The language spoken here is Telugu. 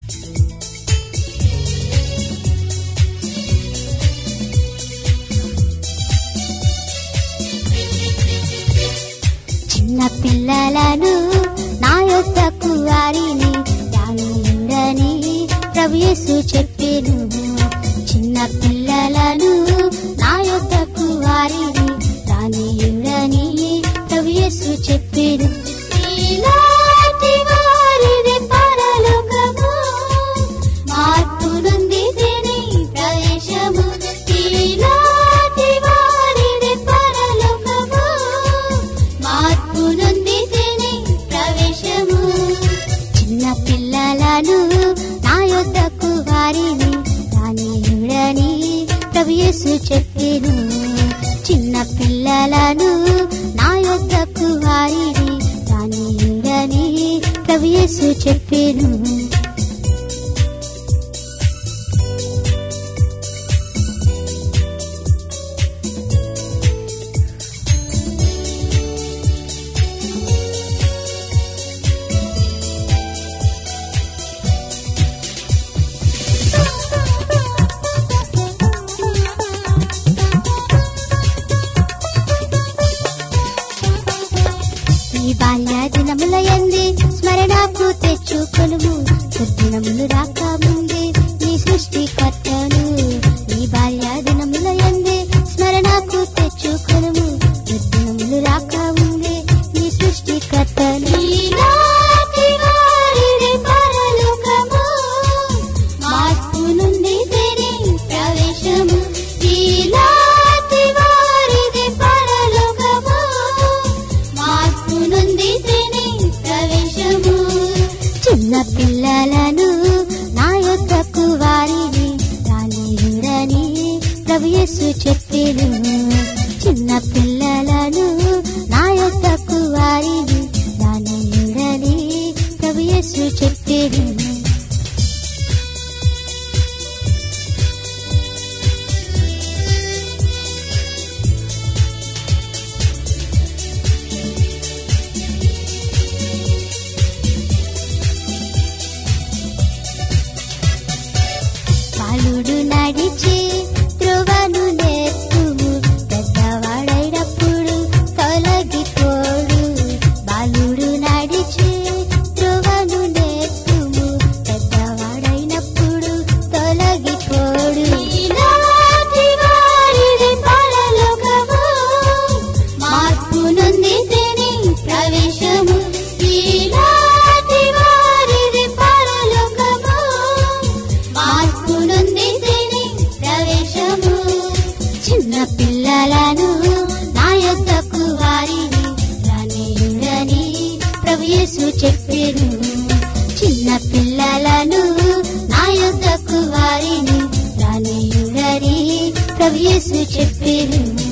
చిన్న పిల్లలను నా యొద్దకు వారిని రానియుడని ప్రభుయేసు చెప్పెను చిన్న పిల్లలను నా యొద్దకు వారిని రానియుడని ప్రభుయేసు చెప్పెను నీలాంటి వారిది పరలోకము, మార్పు నొందితేనే ప్రవేశము. నీలాంటి వారిది పరలోకము, మార్పు నొందితేనే ప్రవేశము. చిన్న పిల్లలను నా యొద్దకు వారిని రానియుడని ప్రభుయేసు చెప్పెను చిన్న పిల్లలను నా యొద్దకు వారిని రానియుడని ప్రభుయేసు చెప్పెను ఈ బాల్య దినముల ఎంది స్మరణకు తెచ్చుకొనుము దుర్దినములు రాక ముందే నీ సృష్టికర్తను ఈ బాల్య దినముల ఎంది స్మరణకు తెచ్చుకొనుము దుర్దినములు రాక ముందే నీ సృష్టికర్తను ఈనాటి వారిది పరలోకము, మార్పు నుండి తెరి ప్రవేశము ఈనాటి వారిది పరలోకము, మార్పు నుండి తెరి ప్రవేశము చిన్న పిల్లలను నా యొద్దకు వారిని రానియుడని ప్రభుయేసు చెప్పెను చిన్న పిల్లలను నా యొద్దకు వారిని రానియుడని ప్రభుయేసు చెప్పెను బాలుడు నడిచి త్రువను నేర్పుము పెద్దవాడైనప్పుడు తొలగిపోడు బాలుడు నడిచి త్రువను నేర్పుము పెద్దవాడైనప్పుడు తొలగిపోడు ఈనాటి వారిది పరలోకము, మార్పు నొందితేనే ప్రవేశము ఈనాటి వారిది పరలోకము, మార్పు నొందితేనే ప్రవేశము చిన్న పిల్లలను నా యొద్దకు వారిని రానియుడని ప్రభుయేసు చెప్పెను చిన్న పిల్లలను నా యొద్దకు వారిని రానియుడని ప్రభుయేసు చెప్పెను